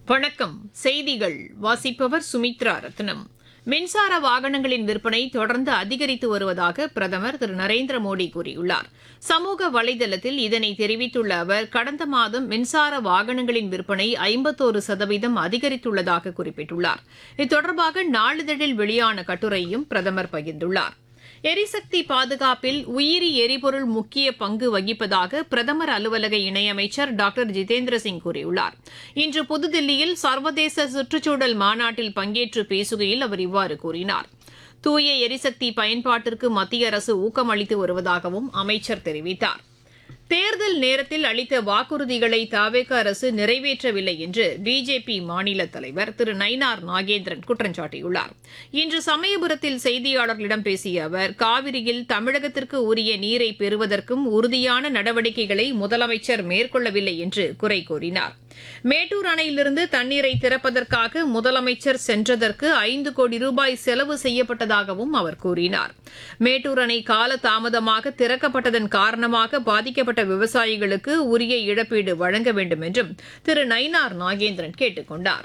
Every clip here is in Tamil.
வணக்கம் செய்திகள் வாசிப்பவர் சுமித்ரா ரத்னம் மின்சார வாகனங்களின் விற்பனை தொடர்ந்து அதிகரித்து வருவதாக பிரதமர் திரு நரேந்திர மோடி கூறியுள்ளார் சமூக வலைதளத்தில் இதனை தெரிவித்துள்ள அவர் கடந்த மாதம் மின்சார வாகனங்களின் விற்பனை ஐம்பத்தோரு சதவீதம் அதிகரித்துள்ளதாக குறிப்பிட்டுள்ளார் இது தொடர்பாக நாளிதழில் வெளியான கட்டுரையும் பிரதமர் பகிர்ந்துள்ளார் எரிசக்தி பாதுகாப்பில் உயிரி எரிபொருள் முக்கிய பங்கு வகிப்பதாக பிரதமர் அலுவலக இணையமைச்சர் டாக்டர் ஜிதேந்திர சிங் கூறியுள்ளார் இன்று புதுதில்லியில் சர்வதேச சுற்றுச்சூழல் மாநாட்டில் பங்கேற்று பேசுகையில் அவர் இவ்வாறு கூறினார் தூய எரிசக்தி பயன்பாட்டிற்கு மத்திய அரசு ஊக்கம் அளித்து வருவதாகவும் அமைச்சர் தெரிவித்தார் தேர்தல் நேரத்தில் அளித்த வாக்குறுதிகளை தாவேக அரசு நிறைவேற்றவில்லை என்று பிஜேபி மாநில தலைவர் திரு நயினார் நாகேந்திரன் குற்றம் சாட்டியுள்ளார் இன்று சமயபுரத்தில் செய்தியாளர்களிடம் பேசிய அவர் காவிரியில் தமிழகத்திற்கு உரிய நீரை பெறுவதற்கும் உறுதியான நடவடிக்கைகளை முதலமைச்சர் மேற்கொள்ளவில்லை என்று குறை கூறினார் மேட்டூர் அணையிலிருந்து தண்ணீரை திறப்பதற்காக முதலமைச்சர் சென்றதற்கு ஐந்து கோடி ரூபாய் செலவு செய்யப்பட்டதாகவும் அவர் கூறினார் மேட்டூர் அணை கால தாமதமாக திறக்கப்பட்டதன் காரணமாக பாதிக்கப்பட்ட விவசாயிகளுக்கு உரிய இழப்பீடு வழங்க வேண்டும் என்றும் திரு நயினார் நாகேந்திரன் கேட்டுக் கொண்டார்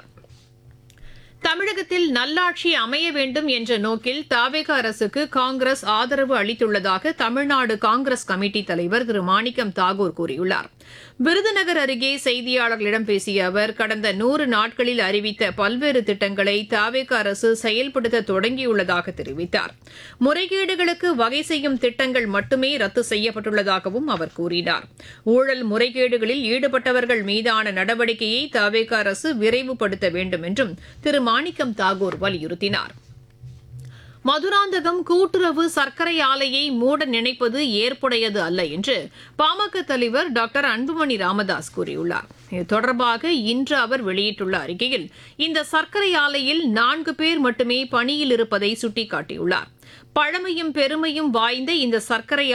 தமிழகத்தில் நல்லாட்சி அமைய வேண்டும் என்ற நோக்கில் தாவேக அரசுக்கு காங்கிரஸ் ஆதரவு அளித்துள்ளதாக தமிழ்நாடு காங்கிரஸ் கமிட்டி தலைவர் திரு மாணிக்கம் தாகூர் கூறியுள்ளார் விருதுநகர் அருகே செய்தியாளர்களிடம் பேசிய அவர் கடந்த நூறு நாட்களில் அறிவித்த பல்வேறு திட்டங்களை தாவேக அரசு செயல்படுத்த தொடங்கியுள்ளதாக தெரிவித்தார் முறைகேடுகளுக்கு வகை செய்யும் திட்டங்கள் மட்டுமே ரத்து செய்யப்பட்டுள்ளதாகவும் அவர் கூறினார் ஊழல் முறைகேடுகளில் ஈடுபட்டவர்கள் மீதான நடவடிக்கையை தாவேக அரசு விரைவுபடுத்த வேண்டும் என்றும் திரு மாணிக்கம் தாகூர் வலியுறுத்தினார் மதுராந்தகம் கூட்டுறவு சர்க்கரை ஆலையை மூட நினைப்பது ஏற்புடையது அல்ல என்று பாமக தலைவர் டாக்டர் அன்புமணி ராமதாஸ் கூறியுள்ளார் இது தொடர்பாக இன்று அவர் வெளியிட்டுள்ள அறிக்கையில் இந்த சர்க்கரை ஆலையில் நான்கு பேர் மட்டுமே பணியில் இருப்பதை சுட்டிக்காட்டியுள்ளார் பழமையும் பெருமையும் வாய்ந்த இந்த சர்க்கரை